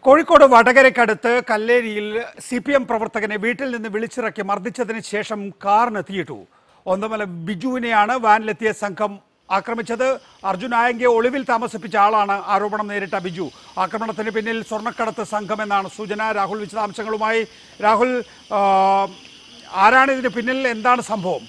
കോഴിക്കോട് വടകരയ്ക്കടുത്ത് കല്ലേരിയിൽ C P M പ്രവർത്തകനെ വീട്ടിൽ നിന്ന് വിളിച്ചിറക്കി മർദ്ദിച്ചതിന് ശേഷം കാറിന് തീയിട്ടു ഒന്നമല ബിജുവിനെയാണ് വാനിലെത്തിയ സംഘം ആക്രമിച്ചത് അർജുൻ ആയങ്കെ ഒളിവിൽ താമസിപ്പിച്ച ആളാണ് ആരോപണം നേരിട്ട ബിജു ആക്രമണത്തിന് പിന്നിൽ സ്വർണ്ണക്കടത്ത് സംഘം എന്നാണ് സൂചന രാഹുൽ വിശദാംശങ്ങളുമായി രാഹുൽ ആ, ആരാണ് ഇതിന് പിന്നിൽ എന്താണ് സംഭവം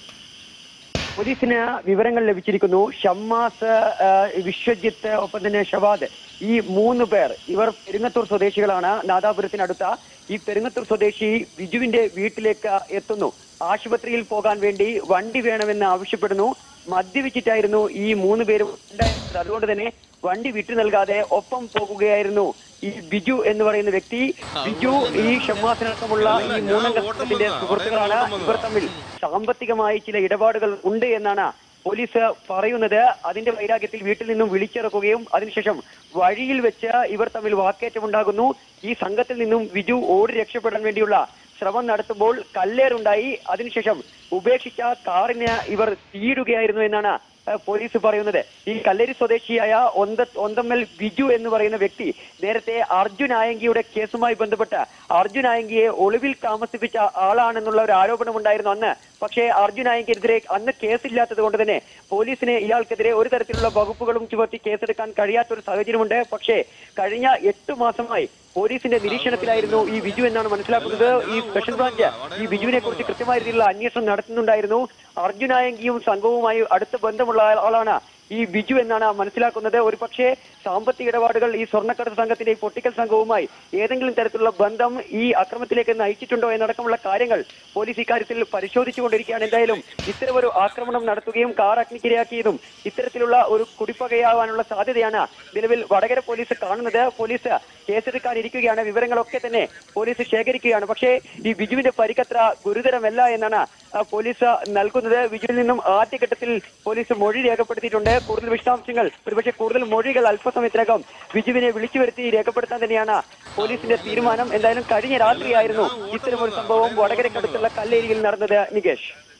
പോലീസിന് വിവരങ്ങൾ ലഭിച്ചിരിക്കുന്നു ഷമ്മാസ് ആ, വിശ്വജിത്ത് ഒപ്പം തന്നെ ഷവാദ് ഈ മൂന്ന് പേർ ഇവർ പെരുങ്ങത്തൂർ സ്വദേശികളാണ് നാദാപുരത്തിനടുത്ത ഈ പെരുങ്ങത്തൂർ സ്വദേശി ബിജുവിന്റെ വീട്ടിലേക്ക് എത്തുന്നു ആശുപത്രിയിൽ പോകാൻ വേണ്ടി വണ്ടി വേണമെന്ന് ആവശ്യപ്പെടുന്നു മദ്യപിച്ചിട്ടായിരുന്നു ഈ മൂന്ന് പേരും ഉണ്ടായിരുന്നത് അതുകൊണ്ട് തന്നെ വണ്ടി വിട്ടു നൽകാതെ ഒപ്പം പോകുകയായിരുന്നു ഈ ബിജു എന്ന് പറയുന്ന വ്യക്തി ബിജു ഈ ഷമ്മാസിനടക്കമുള്ള ഈ മൂന്നംഗ സംഘത്തിന്റെ സുഹൃത്തുക്കളാണ് ഇവർ തമ്മിൽ സാമ്പത്തികമായി ചില ഇടപാടുകൾ ഉണ്ട് എന്നാണ് പോലീസ് പറയുന്നത് അതിന്റെ വൈരാഗ്യത്തിൽ വീട്ടിൽ നിന്നും വിളിച്ചിറക്കുകയും അതിനുശേഷം വഴിയിൽ വെച്ച് ഇവർ തമ്മിൽ വാക്കേറ്റമുണ്ടാകുന്നു ഈ സംഘത്തിൽ നിന്നും ബിജു ഓടി രക്ഷപ്പെടാൻ വേണ്ടിയുള്ള ശ്രമം നടത്തുമ്പോൾ കല്ലേറുണ്ടായി അതിനുശേഷം ഉപേക്ഷിച്ച കാറിന് ഇവർ തീയിടുകയായിരുന്നു എന്നാണ് ഏഹ് പോലീസ് പറയുന്നത് ഈ കല്ലേരി സ്വദേശിയായ ഒന്ത ഒന്തമ്മൽ ബിജു എന്ന് പറയുന്ന വ്യക്തി നേരത്തെ അർജുൻ ആയങ്കിയുടെ കേസുമായി ബന്ധപ്പെട്ട് അർജുൻ ആയങ്കിയെ ഒളിവിൽ താമസിപ്പിച്ച ആളാണെന്നുള്ള ഒരു ആരോപണം ഉണ്ടായിരുന്നു അന്ന് പക്ഷേ അർജുൻ ആയങ്കിക്കെതിരെ അന്ന് കേസില്ലാത്തത് കൊണ്ട് തന്നെ പോലീസിന് ഇയാൾക്കെതിരെ ഒരു തരത്തിലുള്ള വകുപ്പുകളും ചുമത്തി കേസെടുക്കാൻ കഴിയാത്ത ഒരു സാഹചര്യമുണ്ട് പക്ഷേ കഴിഞ്ഞ എട്ട് മാസമായി പോലീസിന്റെ നിരീക്ഷണത്തിലായിരുന്നു ഈ ബിജു എന്നാണ് മനസ്സിലാക്കുന്നത് ഈ സ്പെഷ്യൽ ബ്രാഞ്ച് ഈ ബിജുവിനെ കുറിച്ച് കൃത്യമായ രീതിയിലുള്ള അന്വേഷണം നടത്തുന്നുണ്ടായിരുന്നു അർജുനായങ്കിയും സംഘവുമായി അടുത്ത ബന്ധമുള്ള ആളാണ് ഈ ബിജു എന്നാണ് മനസ്സിലാക്കുന്നത് ഒരു പക്ഷേ സാമ്പത്തിക ഇടപാടുകൾ ഈ സ്വർണ്ണക്കടത്ത് സംഘത്തിന്റെ ഈ പൊട്ടിക്കൽ സംഘവുമായി ഏതെങ്കിലും തരത്തിലുള്ള ബന്ധം ഈ അക്രമത്തിലേക്ക് നയിച്ചിട്ടുണ്ടോ എന്നടക്കമുള്ള കാര്യങ്ങൾ പോലീസ് ഇക്കാര്യത്തിൽ പരിശോധിച്ചുകൊണ്ടിരിക്കുകയാണ് എന്തായാലും ഇത്തരമൊരു ആക്രമണം നടത്തുകയും കാർ അഗ്നിക്കിരയാക്കിയതും ഇത്തരത്തിലുള്ള ഒരു കുടിപ്പകയാവാനുള്ള സാധ്യതയാണ് നിലവിൽ വടകര പോലീസ് കാണുന്നത് പോലീസ് കേസെടുക്കാനിരിക്കുകയാണ് വിവരങ്ങളൊക്കെ തന്നെ പോലീസ് ശേഖരിക്കുകയാണ് പക്ഷേ ഈ ബിജുവിന്റെ പരിക്കത്ര ഗുരുതരമല്ല എന്നാണ് ആ, പോലീസ് നൽകുന്നത് ബിജുവിൽ നിന്നും ആദ്യഘട്ടത്തിൽ പോലീസ് മൊഴി രേഖപ്പെടുത്തിയിട്ടുണ്ട് കൂടുതൽ വിശദാംശങ്ങൾ ഒരുപക്ഷെ കൂടുതൽ മൊഴികൾ അല്പസമയത്തിനകം ബിജുവിനെ വിളിച്ചു വരുത്തി രേഖപ്പെടുത്താൻ തന്നെയാണ് പോലീസിന്റെ തീരുമാനം എന്തായാലും കഴിഞ്ഞ രാത്രിയായിരുന്നു ഇത്തരമൊരു സംഭവം വടകരക്കടുത്തുള്ള കല്ലേരിയിൽ നടന്നത് നികേഷ്